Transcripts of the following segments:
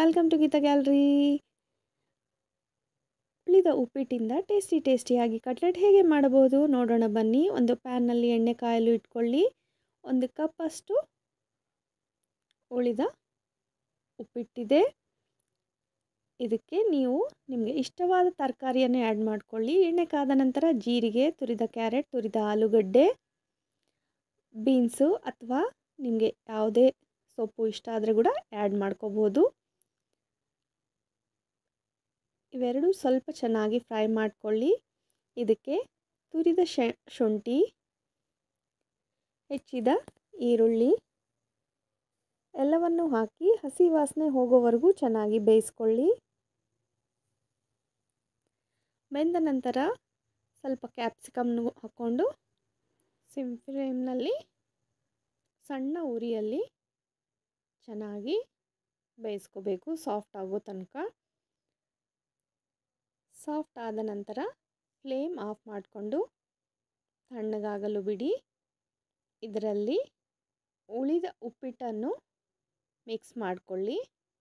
welcome to Geetha gallery ಉಳಿದ ಉಪ್ಪಿಟ್ಟಿಂದ tasty ಟೇಸ್ಟಿಯಾಗಿ cutlet ಹೇಗೆ ಮಾಡಬಹುದು ನೋಡೋಣ ಬನ್ನಿ ಒಂದು ಪ್ಯಾನ್ನಲ್ಲಿ ಎಣ್ಣೆ ಕಾಯಲು ಇಟ್ಕೊಳ್ಳಿ ಒಂದು ಕಪ್ಪಷ್ಟು ಉಳಿದ ಉಪ್ಪಿಟ್ಟಿದೆ ಇದಕ್ಕೆ ನೀವು ನಿಮಗೆ ಇಷ್ಟವಾದ ತರಕಾರಿಯನ್ನು ಆ್ಯಡ್ ಮಾಡ್ಕೊಳ್ಳಿ ಎಣ್ಣೆ ಕಾದ ನಂತರ ಜೀರಿಗೆ ತುರಿದ ಕ್ಯಾರೆಟ್ ತುರಿದ ಆಲೂಗಡ್ಡೆ ಬೀನ್ಸು ಅಥವಾ ನಿಮಗೆ ಯಾವುದೇ ಸೊಪ್ಪು ಇಷ್ಟ ಆದರೆ ಕೂಡ ಆ್ಯಡ್ ಮಾಡ್ಕೋಬೋದು ಇವೆರಡು ಸ್ವಲ್ಪ ಚೆನ್ನಾಗಿ ಫ್ರೈ ಮಾಡ್ಕೊಳ್ಳಿ ಇದಕ್ಕೆ ತುರಿದ ಶುಂಠಿ ಹೆಚ್ಚಿದ ಈರುಳ್ಳಿ ಎಲ್ಲವನ್ನು ಹಾಕಿ ಹಸಿ ವಾಸನೆ ಹೋಗೋವರೆಗೂ ಚೆನ್ನಾಗಿ ಬೇಯಿಸ್ಕೊಳ್ಳಿ ಬೆಂದ ನಂತರ ಸ್ವಲ್ಪ ಕ್ಯಾಪ್ಸಿಕಮ್ನು ಹಾಕ್ಕೊಂಡು ಸಿಮ್ ಫ್ಲೇಮ್ನಲ್ಲಿ ಸಣ್ಣ ಉರಿಯಲ್ಲಿ ಚೆನ್ನಾಗಿ ಬೇಯಿಸ್ಕೋಬೇಕು ಸಾಫ್ಟ್ ಆಗೋ ತನಕ ಸಾಫ್ಟ್ ಆದ ನಂತರ ಫ್ಲೇಮ್ ಆಫ್ ಮಾಡಿಕೊಂಡು ತಣ್ಣಗಾಗಲು ಬಿಡಿ ಇದರಲ್ಲಿ ಉಳಿದ ಉಪ್ಪಿಟ್ಟನ್ನು ಮಿಕ್ಸ್ ಮಾಡಿಕೊಳ್ಳಿ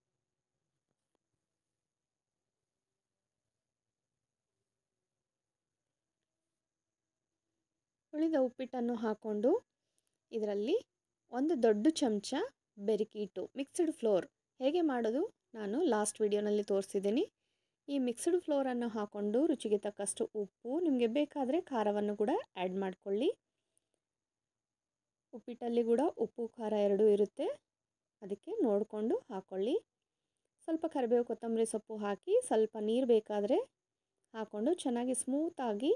ಉಳಿದ ಉಪ್ಪಿಟ್ಟನ್ನು ಹಾಕ್ಕೊಂಡು ಇದರಲ್ಲಿ ಒಂದು ದೊಡ್ಡ ಚಮಚ ಬೆರಿಕಿಟ್ಟು ಮಿಕ್ಸ್ಡ್ ಫ್ಲೋರ್ ಹೇಗೆ ಮಾಡೋದು ನಾನು ಲಾಸ್ಟ್ ವಿಡಿಯೋನಲ್ಲಿ ತೋರಿಸಿದ್ದೀನಿ ಈ ಮಿಕ್ಸ್ಡ್ ಫ್ಲೋರನ್ನು ಹಾಕ್ಕೊಂಡು ರುಚಿಗೆ ತಕ್ಕಷ್ಟು ಉಪ್ಪು ನಿಮಗೆ ಬೇಕಾದರೆ ಖಾರವನ್ನು ಕೂಡ ಆ್ಯಡ್ ಮಾಡಿಕೊಳ್ಳಿ ಉಪ್ಪಿಟ್ಟಲ್ಲಿ ಕೂಡ ಉಪ್ಪು ಖಾರ ಎರಡೂ ಇರುತ್ತೆ ಅದಕ್ಕೆ ನೋಡಿಕೊಂಡು ಹಾಕ್ಕೊಳ್ಳಿ ಸ್ವಲ್ಪ ಕರಿಬೇವು ಕೊತ್ತಂಬರಿ ಸೊಪ್ಪು ಹಾಕಿ ಸ್ವಲ್ಪ ನೀರು ಬೇಕಾದರೆ ಹಾಕ್ಕೊಂಡು ಚೆನ್ನಾಗಿ ಸ್ಮೂತಾಗಿ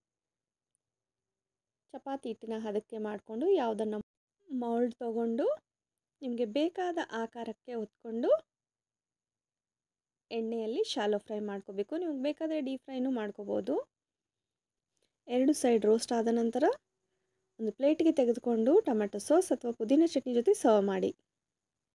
ಚಪಾತಿ ಹಿಟ್ಟಿನ ಹದಕ್ಕೆ ಮಾಡಿಕೊಂಡು ಯಾವುದನ್ನು ಮೌಲ್ಡ್ ತೊಗೊಂಡು ನಿಮಗೆ ಬೇಕಾದ ಆಕಾರಕ್ಕೆ ಹೊತ್ಕೊಂಡು ಎಣ್ಣೆಯಲ್ಲಿ ಶಾಲೋ ಫ್ರೈ ಮಾಡ್ಕೋಬೇಕು ನಿಮಗೆ ಬೇಕಾದರೆ ಡೀಪ್ ಫ್ರೈನೂ ಮಾಡ್ಕೋಬೋದು ಎರಡು ಸೈಡ್ ರೋಸ್ಟ್ ಆದ ನಂತರ ಒಂದು ಪ್ಲೇಟ್ಗೆ ತೆಗೆದುಕೊಂಡು ಟೊಮೆಟೊ ಸಾಸ್ ಅಥವಾ ಪುದೀನ ಚಟ್ನಿ ಜೊತೆ ಸರ್ವ್ ಮಾಡಿ